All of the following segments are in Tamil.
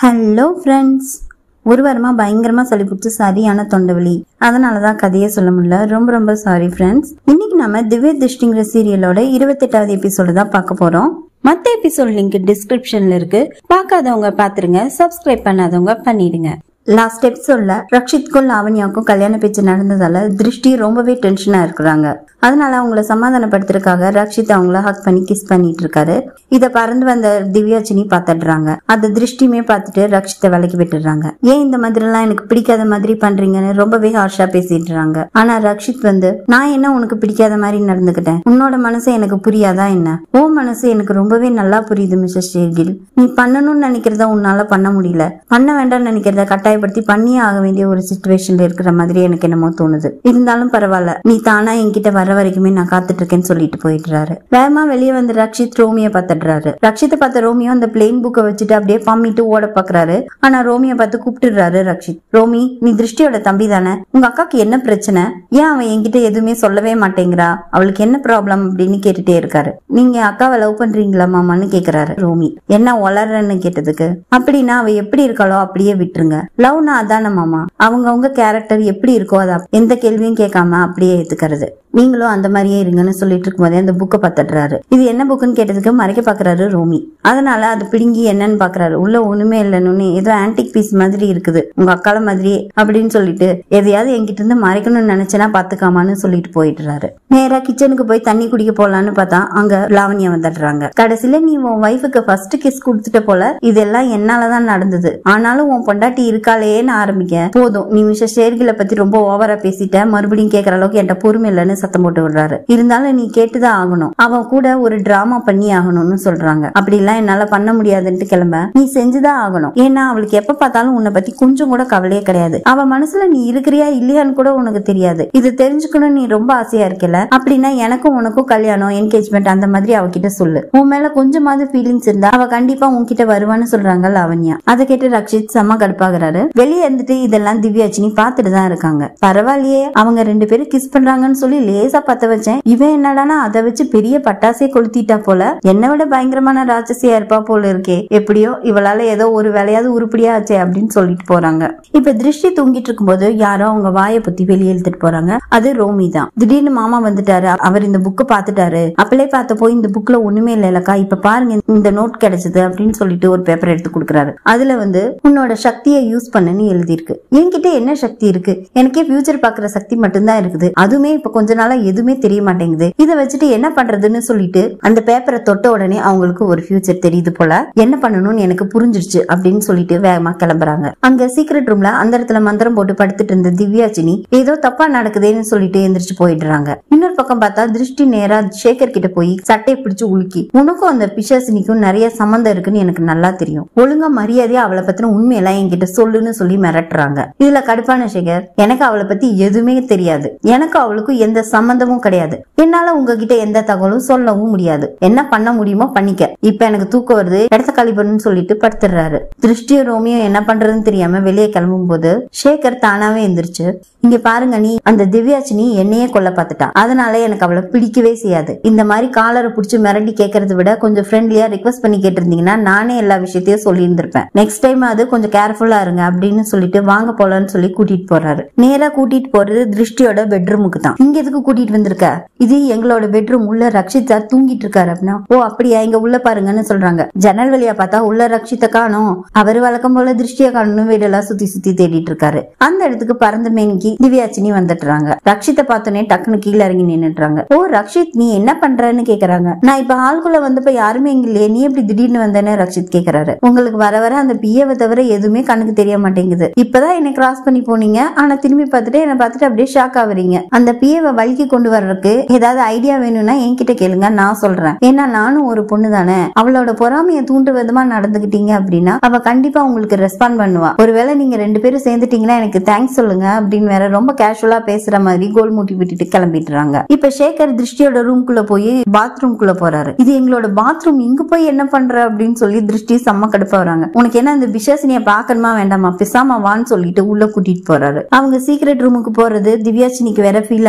ஹலோ ஃப்ரெண்ட்ஸ் ஒரு வாரமாக பயங்கரமாக சொல்லி கொடுத்து சரியான தொண்டவலி அதனால தான் கதையே சொல்ல முடியல ரொம்ப ரொம்ப சாரி ஃப்ரெண்ட்ஸ் இன்னைக்கு நம்ம திவ்ய திருஷ்டிங்கிற சீரியலோட இருபத்தெட்டாவது எபிசோடு தான் பார்க்க போகிறோம் மற்ற எபிசோட் லிங்க் டிஸ்கிரிப்ஷன்ல இருக்கு பார்க்காதவங்க பார்த்துருங்க சப்ஸ்கிரைப் பண்ணாதவங்க பண்ணிடுங்க லாஸ்ட் எபிசோட்ல ரக்ஷித்க்கும் லாவண்யாவுக்கும் கல்யாண பேச்சு நடந்ததால திருஷ்டி ரொம்பவே டென்ஷனா இருக்கிறாங்க அதனால அவங்கள சமாதானப்படுத்துறதுக்காக ரக்ஷித் அவங்கள ஹக் பண்ணி கிஸ் பண்ணிட்டு இருக்காரு இத பறந்து வந்த திவ்யாச்சினி பாத்துடுறாங்க அந்த திருஷ்டியுமே பார்த்துட்டு ரக்ஷித்தை விலக்கி விட்டுடுறாங்க ஏன் இந்த மாதிரி எல்லாம் எனக்கு பிடிக்காத மாதிரி பண்றீங்கன்னு ரொம்பவே ஹார்ஷா பேசிடுறாங்க ஆனா ரக்ஷித் வந்து நான் என்ன உனக்கு பிடிக்காத மாதிரி நடந்துக்கிட்டேன் உன்னோட மனசு எனக்கு புரியாதா என்ன ஓ மனசு எனக்கு ரொம்பவே நல்லா புரியுது மிஸ்டர் ஷேகில் நீ பண்ணணும்னு நினைக்கிறத உன்னால பண்ண முடியல பண்ண வேண்டாம்னு நினைக்கிறத கட்டாயப்படுத்தி பண்ணியே ஆக வேண்டிய ஒரு சுச்சுவேஷன்ல இருக்கிற மாதிரி எனக்கு என்னமோ தோணுது இருந்தாலும் பரவாயில்ல நீ தானா என்கிட்ட வர வரைக்குமே நான் காத்துட்டு இருக்கேன்னு சொல்லிட்டு போயிடுறாரு வேகமா வெளியே வந்து ரக்ஷித் ரோமிய பாத்துடுறாரு ரக்ஷித்தை பார்த்த ரோமியோ அந்த பிளெயின் புக்கை வச்சுட்டு அப்படியே பம்மிட்டு ஓட பாக்குறாரு ஆனா ரோமிய பார்த்து கூப்பிட்டுறாரு ரக்ஷித் ரோமி நீ திருஷ்டியோட தம்பி தானே உங்க அக்காக்கு என்ன பிரச்சனை ஏன் அவன் என்கிட்ட எதுவுமே சொல்லவே மாட்டேங்கிறா அவளுக்கு என்ன ப்ராப்ளம் அப்படின்னு கேட்டுட்டே இருக்காரு நீங்க அக்காவை லவ் பண்றீங்களா மாமான்னு கேக்குறாரு ரோமி என்ன வளர்றன்னு கேட்டதுக்கு அப்படின்னா அவ எப்படி இருக்காளோ அப்படியே விட்டுருங்க லவ்னா அதானே மாமா அவங்கவுங்க கேரக்டர் எப்படி இருக்கோ அதை எந்த கேள்வியும் கேட்காம அப்படியே ஏத்துக்கிறது நீங்களும் அந்த மாதிரியே இருங்கன்னு சொல்லிட்டு இருக்கும்போதே அந்த புக்கை பார்த்துடுறாரு இது என்ன புக்குன்னு கேட்டதுக்கு மறைக்க பாக்குறாரு ரோமி அதனால அது பிடுங்கி என்னன்னு பாக்குறாரு உள்ள ஒண்ணுமே இல்லைன்னு ஏதோ ஆன்டிக் பீஸ் மாதிரி இருக்குது உங்க அக்கால மாதிரியே அப்படின்னு சொல்லிட்டு எதையாவது என்கிட்ட இருந்து மறைக்கணும்னு நினைச்சேனா பாத்துக்காமான்னு சொல்லிட்டு போயிடுறாரு நேரா கிச்சனுக்கு போய் தண்ணி குடிக்க போலான்னு பார்த்தா அங்க லாவண்யா வந்துடுறாங்க கடைசியில நீ உன் ஒய்ஃபுக்கு ஃபர்ஸ்ட் கிஸ் கொடுத்துட்ட போல இதெல்லாம் என்னாலதான் நடந்தது ஆனாலும் உன் பொண்டாட்டி இருக்காளேன்னு ஆரம்பிக்க போதும் நீ மிஸ்டர் ஷேர்கில பத்தி ரொம்ப ஓவரா பேசிட்ட மறுபடியும் கேக்குற அளவுக்கு என்கிட்ட பொறுமை இல்லைன்னு சத்தம் போட்டு விடுறாரு இருந்தாலும் நீ கேட்டுதான் ஆகணும் அவன் கூட ஒரு டிராமா பண்ணி ஆகணும்னு சொல்றாங்க அப்படி எல்லாம் என்னால பண்ண முடியாதுன்ட்டு கிளம்ப நீ செஞ்சுதான் ஆகணும் ஏன்னா அவளுக்கு எப்ப பார்த்தாலும் உன்னை பத்தி கொஞ்சம் கூட கவலையே கிடையாது அவ மனசுல நீ இருக்கிறியா இல்லையான்னு கூட உனக்கு தெரியாது இது தெரிஞ்சுக்கணும் நீ ரொம்ப ஆசையா இருக்கல அப்படின்னா எனக்கும் உனக்கும் கல்யாணம் என்கேஜ்மெண்ட் அந்த மாதிரி அவகிட்ட சொல்லு உன் மேல கொஞ்சமாவது ஃபீலிங்ஸ் இருந்தா அவ கண்டிப்பா உன்கிட்ட வருவான்னு சொல்றாங்க லாவண்யா அதை கேட்டு ரக்ஷித் செம்ம கடுப்பாகிறாரு வெளியே இருந்துட்டு இதெல்லாம் திவ்யாச்சினி பாத்துட்டு தான் இருக்காங்க பரவாயில்லையே அவங்க ரெண்டு பேரும் கிஸ் பண்றாங்கன்னு சொல்லி லேசா பத்த வச்சேன் இவன் என்னடானா அதை வச்சு பெரிய பட்டாசே கொளுத்திட்டா போல என்னை விட பயங்கரமான ராட்சசியா இருப்பா போல இருக்கே எப்படியோ இவளால ஏதோ ஒரு வேலையாவது உருப்படியா ஆச்சே அப்படின்னு சொல்லிட்டு போறாங்க இப்ப திருஷ்டி தூங்கிட்டு இருக்கும்போது யாரோ அவங்க வாயை பத்தி வெளியே இழுத்துட்டு போறாங்க அது ரோமி தான் திடீர்னு மாமா வந்துட்டாரு அவர் இந்த புக்கை பாத்துட்டாரு அப்பளே பார்த்தப்போ இந்த புக்ல ஒண்ணுமே இல்லக்கா இப்ப பாருங்க இந்த நோட் கிடைச்சது அப்படின்னு சொல்லிட்டு ஒரு பேப்பர் எடுத்து கொடுக்குறாரு அதுல வந்து உன்னோட சக்தியை யூஸ் பண்ணுன்னு எழுதியிருக்கு என்கிட்ட என்ன சக்தி இருக்கு எனக்கே ஃபியூச்சர் பாக்குற சக்தி மட்டும்தான் இருக்குது அதுவுமே இப்ப கொஞ்ச நாளா எதுவுமே தெரிய மாட்டேங்குது இதை வச்சுட்டு என்ன பண்றதுன்னு சொல்லிட்டு அந்த பேப்பரை தொட்ட உடனே அவங்களுக்கு ஒரு ஃபியூச்சர் தெரியுது போல என்ன பண்ணணும்னு எனக்கு புரிஞ்சிருச்சு அப்படின்னு சொல்லிட்டு வேகமா கிளம்புறாங்க அங்க சீக்ரெட் ரூம்ல அந்த இடத்துல மந்திரம் போட்டு படுத்துட்டு இருந்த திவ்யாச்சினி ஏதோ தப்பா நடக்குதேன்னு சொல்லிட்டு எந்திரிச்சு போயிடுறாங்க இன்னொரு பக்கம் பார்த்தா திருஷ்டி நேரா சேகர் கிட்ட போய் சட்டையை பிடிச்சு உலுக்கி உனக்கும் அந்த பிசாசினிக்கும் நிறைய சம்மந்தம் இருக்குன்னு எனக்கு நல்லா தெரியும் ஒழுங்கா மரியாதையா அவளை பத்தின உண்மையெல்லாம் என்கிட்ட சொல்லுன்னு சொல்லி மிரட்டுறாங்க இதுல கடுப்பான சேகர் எனக்கு அவளை பத்தி எதுவுமே தெரியாது எனக்கு அவளுக்கும் எந்த சம்பந்தமும் கிடையாது என்னால உங்ககிட்ட எந்த தகவலும் சொல்லவும் முடியாது என்ன பண்ண முடியுமோ பண்ணிக்க இப்ப எனக்கு தூக்கம் வருது இடத்த காலி பண்ணுன்னு சொல்லிட்டு படுத்துடுறாரு திருஷ்டியும் ரோமியோ என்ன பண்றதுன்னு தெரியாம வெளியே கிளம்பும் போது சேகர் தானாவே எந்திரிச்சு இங்க பாருங்க நீ அந்த திவ்யாச்சினி என்னையே கொல்ல பார்த்துட்டா அதனால எனக்கு அவளை பிடிக்கவே செய்யாது இந்த மாதிரி காலரை புடிச்சு மிரட்டி கேட்கறத விட கொஞ்சம் ஃப்ரெண்ட்லியா ரிக்வஸ்ட் பண்ணி கேட்டிருந்தீங்கன்னா நானே எல்லா விஷயத்தையும் சொல்லி இருந்திருப்பேன் நெக்ஸ்ட் டைம் அது கொஞ்சம் கேர்ஃபுல்லா இருங்க அப்படின்னு சொல்லிட்டு வாங்க போலான்னு சொல்லி கூட்டிட்டு போறாரு நேரா கூட்டிட்டு போறது திருஷ்டியோட பெட்ரூமுக்கு தான் இங்க எதுக்கு கூட்டிட்டு வந்திருக்க இது எங்களோட பெட்ரூம் உள்ள ரக்ஷித் சார் தூங்கிட்டு இருக்காரு அப்படின்னா ஓ அப்படியா இங்க உள்ள பாருங்கன்னு சொல்றாங்க ஜன்னல் வழியா பார்த்தா உள்ள ரக்ஷித்தை காணும் அவர் வழக்கம் போல திருஷ்டியை காணணும் வீடெல்லாம் சுத்தி சுத்தி தேடிட்டு இருக்காரு அந்த இடத்துக்கு பறந்த மேனிக்கு திவ்யாச்சினி வந்துட்டுறாங்க ரக்ஷித்தை பார்த்தோன்னே டக்குன்னு கீழே இறங்கி நின்னுட்டுறாங்க ஓ ரக்ஷித் நீ என்ன பண்றன்னு கேக்குறாங்க நான் இப்ப ஆள்குள்ள வந்தப்ப யாருமே இங்க இல்லையே நீ எப்படி திடீர்னு வந்தேன்னு ரக்ஷித் கேக்குறாரு உங்களுக்கு வர வர அந்த பிஏவை தவிர எதுவுமே கண்ணுக்கு தெரிய மாட்டேங்குது இப்பதான் என்னை கிராஸ் பண்ணி போனீங்க ஆனா திரும்பி பார்த்துட்டு என்ன பார்த்துட்டு அப்படியே ஷாக் ஆகுறீங்க அந்த பிஏவை வழிக்கு கொண்டு வர்றதுக்கு ஏதாவது ஐடியா வேணும்னா என்கிட்ட கேளுங்க நான் சொல்றேன் ஏன்னா நானும் ஒரு பொண்ணு தானே அவளோட பொறாமையை தூண்டு விதமா நடந்துகிட்டீங்க அப்படின்னா அவ கண்டிப்பா உங்களுக்கு ரெஸ்பாண்ட் பண்ணுவா ஒருவேளை நீங்க ரெண்டு பேரும் சேர்ந்துட்டீங்கன்னா எனக்கு தேங்க்ஸ் சொல்லுங்க அப்படின்னு வேற ரொம்ப கேஷுவலா பேசுற மாதிரி கோல் மூட்டி விட்டுட்டு கிளம்பிட்டுறாங்க இப்ப சேகர் திருஷ்டியோட ரூம்குள்ள போய் பாத்ரூம்குள்ள போறாரு இது எங்களோட பாத்ரூம் இங்க போய் என்ன பண்ற அப்படின்னு சொல்லி திருஷ்டி செம்ம கடுப்பா வராங்க உனக்கு என்ன இந்த பிசாசினிய பாக்கணுமா வேண்டாமா பிசாம வான்னு சொல்லிட்டு உள்ள கூட்டிட்டு போறாரு அவங்க சீக்ரெட் ரூமுக்கு போறது திவ்யாச்சினிக்கு வேற ஃபீல் ஆகிடுது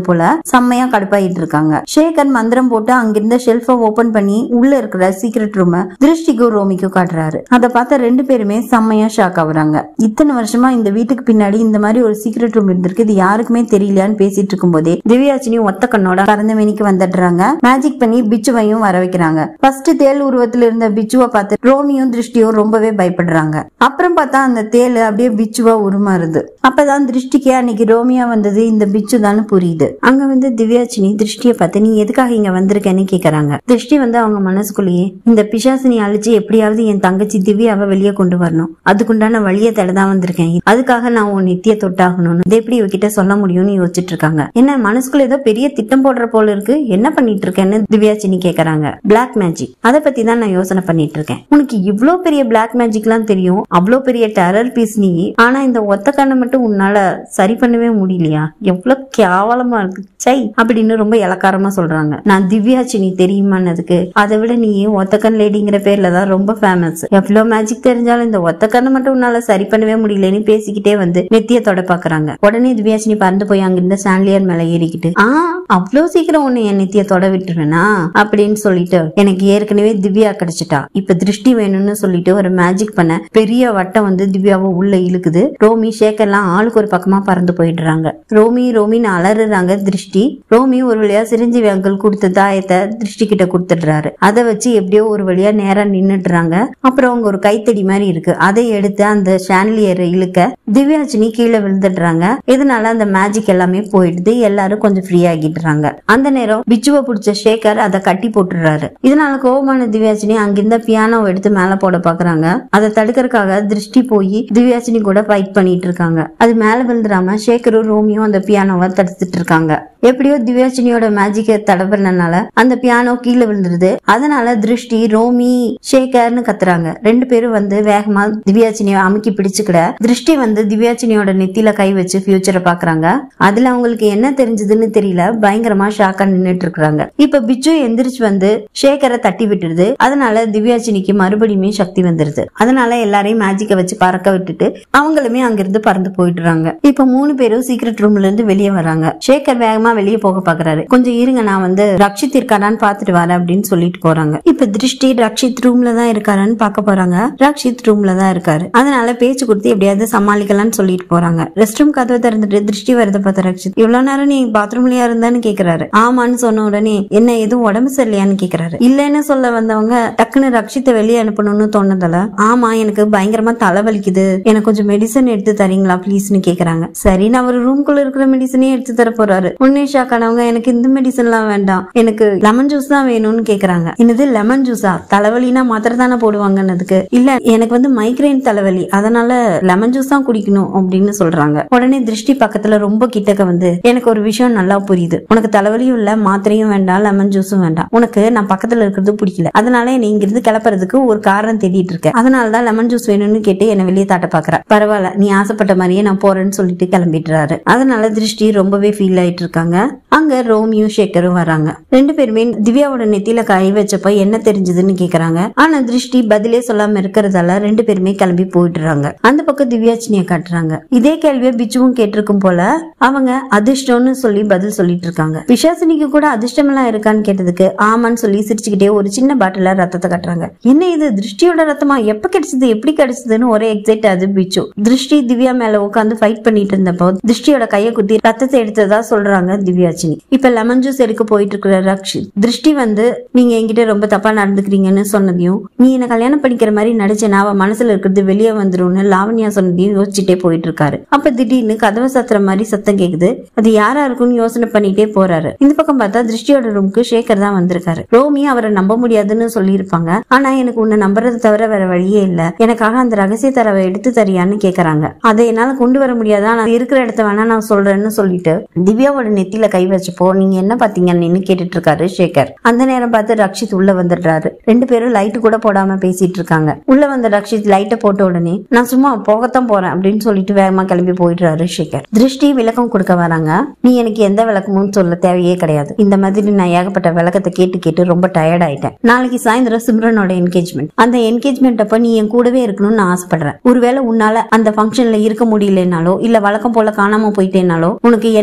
போல செம்மையா கடுப்பாயிட்டு இருக்காங்க ஷேகர் மந்திரம் போட்டு அங்கிருந்த ஷெல்ஃபை ஓபன் பண்ணி உள்ள இருக்கிற சீக்ரெட் ரூம திருஷ்டிக்கும் ரோமிக்கும் காட்டுறாரு அதை பார்த்த ரெண்டு பேருமே செம்மையா ஷாக் ஆகுறாங்க இத்தனை வருஷமா இந்த வீட்டுக்கு பின்னாடி இந்த மாதிரி ஒரு சீக்ரெட் ரூம் இருந்திருக்கு இது யாருக்குமே தெரியலையான்னு பேசிட்டு இருக்கும் போதே திவ்யாச்சினி ஒத்த கண்ணோட பறந்த மேனிக்கு வந்துடுறாங்க மேஜிக் பண்ணி பிச்சுவையும் வர வைக்கிறாங்க ஃபர்ஸ்ட் தேல் உருவத்துல இருந்த பிச்சுவை பார்த்து ரோமியும் திருஷ்டியும் ரொம்பவே பயப்படுறாங்க அப்புறம் பார்த்தா அந்த தேல் அப்படியே பிச்சுவா உருமாறுது அப்பதான் திருஷ்டிக்கு அன்னைக்கு ரோமியா வந்தது இந்த பிச்சு தான் புரியுது அங்க வந்து திவ்யாச்சினி திருஷ்டியை பார்த்து நீ எதுக்காக இங்க வந்திருக்கேன்னு கேக்குறாங்க திருஷ்டி வந்து அவங்க மனசுக்குள்ளேயே இந்த பிசாசினி அழிச்சு எப்படியாவது என் தங்கச்சி திவ்யாவை வெளியே கொண்டு வரணும் அதுக்குண்டான வழியை தான் வந்திருக்கேன் அதுக்காக நான் உன் நித்திய தொட்டாகணும்னு இதை எப்படி இவகிட்ட சொல்ல முடியும்னு யோசிச்சுட்டு இருக்காங்க என்ன மனசுக்குள்ள ஏதோ பெரிய திட்டம் போடுற போல இருக்கு என்ன பண்ணிட்டு இருக்கேன்னு திவ்யாச்சினி கேக்குறாங்க பிளாக் மேஜிக் அதை பத்தி தான் நான் யோசனை பண்ணிட்டு இருக்கேன் உனக்கு இவ்ளோ பெரிய பிளாக் மேஜிக்லாம் தெரியும் அவ்வளோ பெரிய டெரர் பீஸ் நீ ஆனா இந்த ஒத்த கண்ணை மட்டும் உன்னால சரி பண்ணவே முடியலையா எவ்வளவு கேவலமா இருக்கு சை அப்படின்னு ரொம்ப இலக்காரமா சொல்றாங்க நான் திவ்யாச்சினி தெரியுமானதுக்கு அதை விட நீ ஒத்தக்கண் லேடிங்கிற பேர்ல தான் ரொம்ப ஃபேமஸ் எவ்வளவு மேஜிக் தெரிஞ்சாலும் இந்த ஒத்தக்கண்ணை மட்டும் உன்னால சரி பண்ணவே முடியலன்னு பேசிக்கிட்டே வந்து நெத்தியத்தோட பாக்குறாங்க உடனே திவ்யாச்சினி பறந்து போய் அங்கிருந்த சாண்டிலியர் மேல ஏறிக்கிட்டு ஆ அவ்வளவு சீக்கிரம் உன்னை என் நித்தியத்தோட விட்டுருவேனா அப்படின்னு சொல்லிட்டு எனக்கு ஏற்கனவே திவ்யா கிடைச்சிட்டா இப்ப திருஷ்டி வேணும்னு சொல்லிட்டு ஒரு மேஜிக் பண்ண பெரிய வட்டம் வந்து திவ்யாவை உள்ள இழுக்குது ரோமி ஷேக்கர்லாம் ஆளுக்கு ஒரு பக்கமா பறந்து போயிடுறாங்க ரோமி ரோமின்னு அலறுறாங்க திருஷ்டி ரோமி ஒரு வழியா சிரஞ்சீவி அங்கிள் கொடுத்த தாயத்தை திருஷ்டி கிட்ட கொடுத்துடுறாரு அதை வச்சு எப்படியோ ஒரு வழியா நேரா நின்னுடுறாங்க அப்புறம் அவங்க ஒரு கைத்தடி மாதிரி இருக்கு அதை எடுத்து அந்த ஷான்லியரை இழுக்க திவ்யாச்சினி கீழே விழுந்துடுறாங்க இதனால அந்த மேஜிக் எல்லாமே போயிடுது எல்லாரும் கொஞ்சம் ஃப்ரீ ஆகிடுறாங்க அந்த நேரம் பிச்சுவை பிடிச்ச ஷேகர் அதை கட்டி போட்டுடுறாரு இதனால கோபமான திவ்யாச்சினி அங்கிருந்த பியானோ எடுத்து மேல போட பாக்குறாங்க அதை தடுக்கறதுக்காக திருஷ்டி போய் திவ்யாச்சினி கூட ஃபைட் பண்ணிட்டு இருக்காங்க அது மேல விழுந்துடாம ஷேகரும் ரோமியும் அந்த பியானோவை தடுத்துட்டு இருக்காங்க எப்படியோ திவ்யாச்சினியோட மேஜிக்கை தடப்புறதுனால அந்த பியானோ கீழே விழுந்துருது அதனால திருஷ்டி ரோமி ஷேகர்னு கத்துறாங்க ரெண்டு பேரும் வந்து வேகமா திவ்யாச்சினியை அமுக்கி பிடிச்சுக்கிட திருஷ்டி வந்து திவ்யாச்சினியோட நெத்தியில கை வச்சு ஃபியூச்சரை பாக்குறாங்க அதுல அவங்களுக்கு என்ன தெரிஞ்சதுன்னு தெரியல பயங்கரமா ஷாக்கா நின்னுட்டு இருக்காங்க இப்ப பிச்சு எந்திரிச்சு வந்து ஷேகரை தட்டி விட்டுருது அதனால திவ்யாச்சினிக்கு மறுபடியுமே சக்தி வந்துருது அதனால எல்லாரையும் மேஜிக்கை வச்சு பறக்க விட்டுட்டு அவங்களுமே அங்கிருந்து பறந்து போயிடுறாங்க இப்ப மூணு பேரும் சீக்ரெட் ரூம்ல இருந்து வெளியே வராங்க ஷேகர் வேகமா வெளியே போக பாக்குறாரு கொஞ்சம் இருங்க நான் வந்து ரக்ஷித் இருக்கானான்னு பாத்துட்டு வரேன் அப்படின்னு சொல்லிட்டு போறாங்க இப்ப திருஷ்டி ரக்ஷித் ரூம்ல தான் இருக்காரான்னு பார்க்க போறாங்க ரக்ஷித் ரூம்ல தான் இருக்காரு அதனால பேச்சு கொடுத்து எப்படியாவது சமாளிக்கலாம்னு சொல்லிட்டு போறாங்க ரெஸ்ட் ரூம் கதவை திறந்துட்டு திருஷ்டி வரத பார்த்த ரக்ஷித் இவ்வளவு நேரம் நீ பாத்ரூம்லயா இருந்தான்னு கேக்குறாரு ஆமான்னு சொன்ன உடனே என்ன எதுவும் உடம்பு சரியில்லையான்னு கேக்குறாரு இல்லைன்னு சொல்ல வந்தவங்க டக்குன்னு ரக்ஷித்தை வெளியே அனுப்பணும்னு தோணுதல ஆமா எனக்கு பயங்கரமா தலைவலிக்குது எனக்கு கொஞ்சம் மெடிசன் எடுத்து தரீங்களா ப்ளீஸ்னு கேக்குறாங்க சரி நான் ஒரு ரூம்குள்ள இருக்கிற மெடிசனே எடுத்து தர போறாரு உன்னே ஷாக் ஆனவங்க எனக்கு இந்த மெடிசன் எல்லாம் வேண்டாம் எனக்கு லெமன் ஜூஸ் தான் வேணும்னு கேக்குறாங்க என்னது லெமன் ஜூஸா தலைவலினா மாத்திரை தானே போடுவாங்கன்னதுக்கு இல்ல எனக்கு வந்து மைக்ரைன் தலைவலி அதனால லெமன் ஜூஸ் தான் குடிக்கணும் அப்படின்னு சொல்றாங்க உடனே திருஷ்டி பக்கத்துல ரொம்ப கிட்டக்க வந்து எனக்கு ஒரு விஷயம் நல்லா புரியுது உனக்கு தலைவலியும் இல்ல மாத்திரையும் வேண்டாம் லெமன் ஜூஸும் வேண்டாம் உனக்கு நான் பக்கத்துல இருக்கிறது பிடிக்கல அதனால என்னை இங்கிருந்து கிளப்புறதுக்கு ஒரு காரணம் தேடிட்டு இருக்கேன் அதனால தான் லெமன் ஜூஸ் வேணும்னு கேட்டு என்னை வெளியே தாட்ட பாக்குற பரவாயில்ல நீ ஆசைப்பட்ட மாதிரியே நான் போறேன்னு சொல்லிட்டு கிளம்பிடுறாரு அதனால திருஷ்டி ரொம்பவே ஃபீல் ஆயிட்டு இருக்காங்க அங்க ரோமியும் ஷேக்கரும் வராங்க ரெண்டு பேருமே திவ்யாவோட நெத்தியில கை வச்சப்ப என்ன தெரிஞ்சதுன்னு கேக்குறாங்க ஆனா திருஷ்டி பதிலே சொல்லாம இருக்கிறதால ரெண்டு பேருமே கிளம்பி போயிடுறாங்க அந்த பக்கம் திவ்யாச்சினிய காட்டுறாங்க இதே கேள்வியை பிச்சுவும் கேட்டிருக்கும் போல அவங்க அதிர்ஷ்டம்னு சொல்லி பதில் சொல்லிட்டு இருக்காங்க பிசாசினிக்கு கூட அதிர்ஷ்டம் எல்லாம் இருக்கான்னு கேட்டதுக்கு ஆமான்னு சொல்லி சிரிச்சுக்கிட்டே ஒரு சின்ன பாட்டில ரத்தத்தை கட்டுறாங்க என்ன இது திருஷ்டியோட ரத்தமா எப்ப கிடைச்சது எப்படி கிடைச்சதுன்னு ஒரே எக்ஸைட் ஆகுது பிச்சு திருஷ்டி திவ்யா மேல உட்காந்து ஃபைட் பண்ணிட்டு இருந்தப்போ திருஷ்டியோட கையை குத்தி ரத்தத்தை எடுத்ததா சொல்றாங்க திவ்யாச்சினி இப்ப லெமன் ஜூஸ் எடுக்க போயிட்டு இருக்கிற ரக்ஷித் திருஷ்டி வந்து நீங்க என்கிட்ட ரொம்ப தப்பா நடந்துக்கிறீங்கன்னு சொன்னதையும் நீ என்ன கல்யாணம் பண்ணிக்கிற மாதிரி நடிச்சேனா அவ மனசுல இருக்கிறது வெளியே வந்துரும்னு லாவண்யா சொன்னதையும் யோசிச்சுட்டே போயிட்டு இருக்காரு அப்ப திடீர்னு கதவை சத்துற மாதிரி சத்தம் கேக்குது அது யாரா இருக்கும்னு யோசனை பண்ணிட்டே போறாரு இந்த பக்கம் பார்த்தா திருஷ்டியோட ரூமுக்கு ஷேகர் தான் வந்திருக்காரு ரோமி அவரை நம்ப முடியாதுன்னு சொல்லியிருப்பாங்க ஆனா எனக்கு உன்னை நம்புறது தவிர வேற வழியே இல்ல எனக்காக அந்த ரகசிய தரவை எடுத்து தரியான்னு கேக்குறாங்க அதை என்னால கொண்டு வர முடியாதா நான் இருக்கிற இடத்த வேணா நான் சொல்றேன்னு சொல்லிட்டு திவ்யாவோட நெத்தியில கை வச்சப்போ நீங்க என்ன பாத்தீங்கன்னு கேட்டுட்டு இருக்காரு சேகர் அந்த நேரம் பார்த்து ரக்ஷித் உள்ள வந்துடுறாரு ரெண்டு பேரும் லைட் கூட போடாம பேசிட்டு இருக்காங்க உள்ள வந்த ரக்ஷித் லைட்டை போட்ட உடனே நான் சும்மா போகத்தான் போறேன் அப்படின்னு சொல்லிட்டு வேகமா கிளம்பி போயிடுறாரு சேகர் திருஷ்டி விளக்கம் கொடுக்க வராங்க நீ எனக்கு எந்த விளக்கமும் சொல்ல தேவையே கிடையாது இந்த மாதிரி நான் ஏகப்பட்ட விளக்கத்தை கேட்டு கேட்டு ரொம்ப டயர்ட் ஆயிட்டேன் நாளைக்கு சாயந்தரம் சிம்ரனோட என்கேஜ்மெண்ட் அந்த என்கேஜ்மெண்ட் அப்ப நீ என் கூடவே இருக்கணும்னு நான் ஆசைப்படுறேன் ஒருவேளை உன்னால அந்த ஃபங்க்ஷன்ல இருக்க முடியலனாலோ இல்ல வழக்கம் போல காணாம போயிட்டேனாலோ உனக்கு என்னையும் பிடிக்காது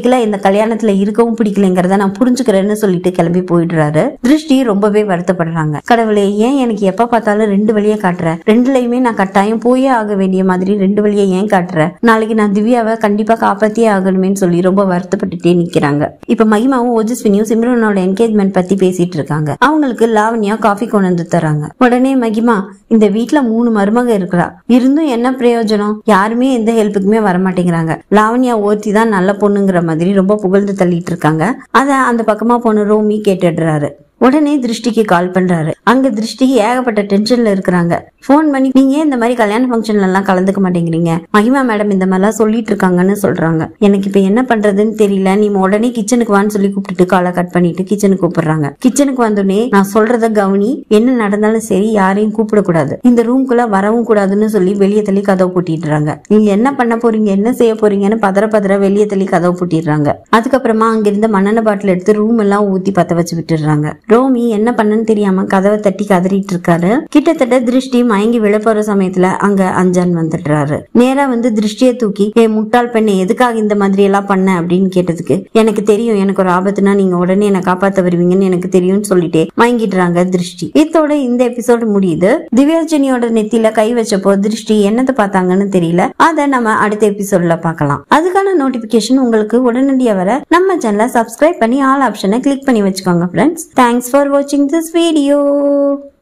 பிடிக்கல இந்த கல்யாணத்துல இருக்கவும் பிடிக்கலங்கிறத நான் புரிஞ்சுக்கிறேன்னு சொல்லிட்டு கிளம்பி போயிடுறாரு திருஷ்டி ரொம்பவே வருத்தப்படுறாங்க கடவுளே ஏன் எனக்கு எப்ப பார்த்தாலும் ரெண்டு வழியை காட்டுற ரெண்டுலயுமே நான் கட்டாயம் போயே ஆக வேண்டிய மாதிரி ரெண்டு வழியை ஏன் காட்டுற நாளைக்கு நான் திவ்யாவை கண்டிப்பா காப்பாத்தியே ஆகணுமேன்னு சொல்லி ரொம்ப வருத்தப்பட்டுட்டே நிக்கிறாங்க இப்ப மகிமாவும் ஓஜஸ்வினியும் சிம்ரனோட என்கேஜ்மெண்ட் பத்தி பேசிட்டு இருக்காங்க அவங்களுக்கு லாவண்யா காஃபி கொண்டு வந்து தராங்க உடனே மகிமா இந்த வீட்ல மூணு மருமக இருக்கிறா இருந்தும் என்ன பிரயோஜனம் யாருமே எந்த ஹெல்ப்புக்குமே வர மாட்டேங்கிறாங்க லாவண்யா ஒருத்தி தான் நல்ல பொண்ணுங்கிற மாதிரி ரொம்ப புகழ்ந்து தள்ளிட்டு இருக்காங்க அத அந்த பக்கமா போன ரோமி கேட்டுடுறாரு உடனே திருஷ்டிக்கு கால் பண்றாரு அங்க திருஷ்டி ஏகப்பட்ட டென்ஷன்ல இருக்கிறாங்க ஃபோன் பண்ணி நீங்க ஏன் இந்த மாதிரி கல்யாண ஃபங்க்ஷன்ல எல்லாம் கலந்துக்க மாட்டேங்கிறீங்க மகிமா மேடம் இந்த மாதிரிலாம் சொல்லிட்டு இருக்காங்கன்னு சொல்றாங்க எனக்கு இப்ப என்ன பண்றதுன்னு தெரியல நீ உடனே கிச்சனுக்கு வான்னு சொல்லி கூப்பிட்டுட்டு காலை கட் பண்ணிட்டு கிச்சனுக்கு கூப்பிடுறாங்க கிச்சனுக்கு வந்தோடனே நான் சொல்றத கவனி என்ன நடந்தாலும் சரி யாரையும் கூப்பிடக்கூடாது இந்த ரூம்குள்ள வரவும் கூடாதுன்னு சொல்லி வெளியே தள்ளி கதவு பூட்டிடுறாங்க நீங்க என்ன பண்ண போறீங்க என்ன செய்ய போறீங்கன்னு பதற பதற வெளியே தள்ளி கதவு பூட்டிடுறாங்க அதுக்கப்புறமா அங்கிருந்த மண்ணெண்ண பாட்டில் எடுத்து ரூம் எல்லாம் ஊத்தி பத்த வச்சு விட்டுடுறாங்க ரோமி என்ன பண்ணன்னு தெரியாம கதவை தட்டி கதறிட்டு இருக்காரு கிட்டத்தட்ட திருஷ்டி மயங்கி விழ போற சமயத்துல அங்க அஞ்சான் வந்துடுறாரு நேரா வந்து திருஷ்டியை தூக்கி ஏ முட்டாள் பெண்ணே எதுக்காக இந்த மாதிரி எல்லாம் பண்ண அப்படின்னு கேட்டதுக்கு எனக்கு தெரியும் எனக்கு ஒரு ஆபத்துனா நீங்க உடனே என்ன காப்பாத்த வருவீங்கன்னு எனக்கு தெரியும்னு சொல்லிட்டே மயங்கிடுறாங்க திருஷ்டி இதோட இந்த எபிசோடு முடியுது திவ்யாஜனியோட நெத்தியில கை வச்சப்போ திருஷ்டி என்னத்தை பார்த்தாங்கன்னு தெரியல அதை நம்ம அடுத்த எபிசோட்ல பார்க்கலாம் அதுக்கான நோட்டிபிகேஷன் உங்களுக்கு உடனடியா வர நம்ம சேனலை சப்ஸ்கிரைப் பண்ணி ஆல் ஆப்ஷனை கிளிக் பண்ணி வச்சுக்கோங்க ஃப்ரெண்ட்ஸ் தேங்க்ஸ் ஃபார் வாட்சிங் திஸ் வீடியோ